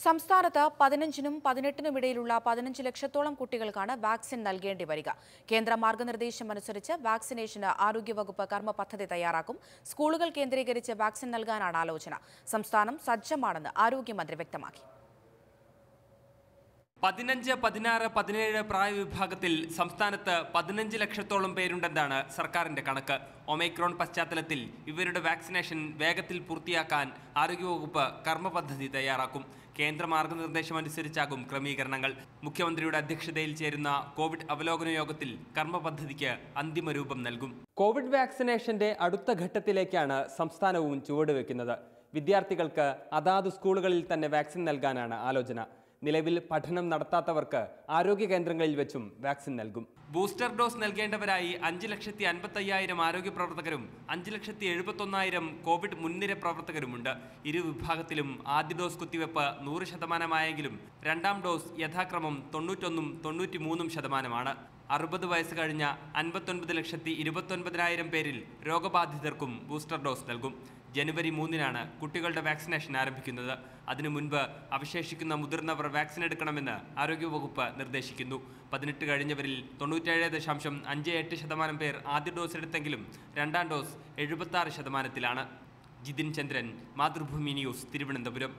സംസ്ഥാനത്ത് പതിനഞ്ചിനും പതിനെട്ടിനും ഇടയിലുള്ള പതിനഞ്ച് ലക്ഷത്തോളം കുട്ടികൾക്കാണ് വാക്സിൻ നൽകേണ്ടി വരിക കേന്ദ്ര മാർഗനിർദ്ദേശം അനുസരിച്ച് വാക്സിനേഷന് ആരോഗ്യവകുപ്പ് കർമ്മ പദ്ധതി തയ്യാറാക്കും സ്കൂളുകൾ കേന്ദ്രീകരിച്ച് വാക്സിൻ നൽകാനാണ് ആലോചന സംസ്ഥാനം സജ്ജമാണെന്ന് ആരോഗ്യമന്ത്രി വ്യക്തമാക്കി പതിനഞ്ച് പതിനാറ് പതിനേഴ് പ്രായവിഭാഗത്തിൽ സംസ്ഥാനത്ത് പതിനഞ്ച് ലക്ഷത്തോളം പേരുണ്ടെന്നാണ് സർക്കാരിന്റെ കണക്ക് ഒമൈക്രോൺ പശ്ചാത്തലത്തിൽ ഇവരുടെ വാക്സിനേഷൻ വേഗത്തിൽ പൂർത്തിയാക്കാൻ ആരോഗ്യവകുപ്പ് കർമ്മ പദ്ധതി തയ്യാറാക്കും കേന്ദ്ര മാർഗനിർദ്ദേശം അനുസരിച്ചാകും ക്രമീകരണങ്ങൾ മുഖ്യമന്ത്രിയുടെ അധ്യക്ഷതയിൽ ചേരുന്ന കോവിഡ് അവലോകന യോഗത്തിൽ കർമ്മ പദ്ധതിക്ക് അന്തിമ രൂപം നൽകും കോവിഡ് വാക്സിനേഷന്റെ അടുത്ത ഘട്ടത്തിലേക്കാണ് സംസ്ഥാനവും ചുവടുവെക്കുന്നത് വിദ്യാർത്ഥികൾക്ക് അതാത് സ്കൂളുകളിൽ തന്നെ വാക്സിൻ നൽകാനാണ് ആലോചന നിലവിൽ പഠനം നടത്താത്തവർക്ക് ആരോഗ്യ കേന്ദ്രങ്ങളിൽ വെച്ചും വാക്സിൻ നൽകും ബൂസ്റ്റർ ഡോസ് നൽകേണ്ടവരായി അഞ്ച് ലക്ഷത്തി അൻപത്തയ്യായിരം ആരോഗ്യ പ്രവർത്തകരും അഞ്ച് ലക്ഷത്തി എഴുപത്തൊന്നായിരം കോവിഡ് മുൻനിര പ്രവർത്തകരുമുണ്ട് ഇരു വിഭാഗത്തിലും ആദ്യ ഡോസ് കുത്തിവെപ്പ് നൂറ് ശതമാനമായെങ്കിലും രണ്ടാം ഡോസ് യഥാക്രമം തൊണ്ണൂറ്റൊന്നും തൊണ്ണൂറ്റിമൂന്നും ശതമാനമാണ് അറുപത് വയസ്സ് കഴിഞ്ഞ അൻപത്തൊൻപത് ലക്ഷത്തി ഇരുപത്തൊൻപതിനായിരം പേരിൽ രോഗബാധിതർക്കും ബൂസ്റ്റർ ഡോസ് നൽകും ജനുവരി മൂന്നിനാണ് കുട്ടികളുടെ വാക്സിനേഷൻ ആരംഭിക്കുന്നത് അതിനു മുൻപ് അവശേഷിക്കുന്ന മുതിർന്നവർ വാക്സിൻ എടുക്കണമെന്ന് ആരോഗ്യവകുപ്പ് നിർദ്ദേശിക്കുന്നു പതിനെട്ട് കഴിഞ്ഞവരിൽ തൊണ്ണൂറ്റേഴ് ദശാംശം അഞ്ച് എട്ട് ശതമാനം പേർ ആദ്യ ഡോസ് എടുത്തെങ്കിലും രണ്ടാം ഡോസ് എഴുപത്തി ശതമാനത്തിലാണ് ജിതിൻ ചന്ദ്രൻ മാതൃഭൂമി ന്യൂസ് തിരുവനന്തപുരം